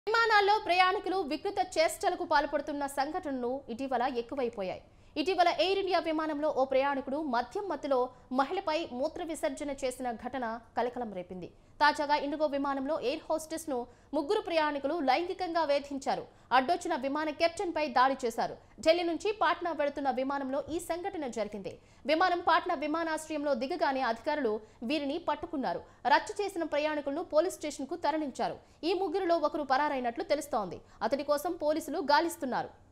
విమానాల్లో ప్రయాణికులు వికృత చేష్టలకు పాల్పడుతున్న సంఘటనలు ఇటీవల ఎక్కువైపోయాయి ఇటీవల ఎయిర్ ఇండియా విమానంలో ఓ ప్రయాణికుడు మద్యం మత్తులో మహిళపై మూత్ర విసర్జన చేసిన ఘటన కలకలం రేపింది తాజాగా ఇండిగో విమానంలో ఎయిర్ హోస్టెస్ ను ముగ్గురు ప్రయాణికులు లైంగికంగా వేధించారు అడ్డొచ్చిన విమాన కెప్టెన్ పై దాడి చేశారు ఢిల్లీ నుంచి పాట్నా వెళుతున్న విమానంలో ఈ సంఘటన జరిగింది విమానం పాట్నా విమానాశ్రయంలో దిగగానే అధికారులు వీరిని పట్టుకున్నారు రచ్చ చేసిన ప్రయాణికులను పోలీస్ స్టేషన్ కు తరలించారు ఈ ముగ్గురులో ఒకరు పరారైనట్లు తెలుస్తోంది అతడి కోసం పోలీసులు గాలిస్తున్నారు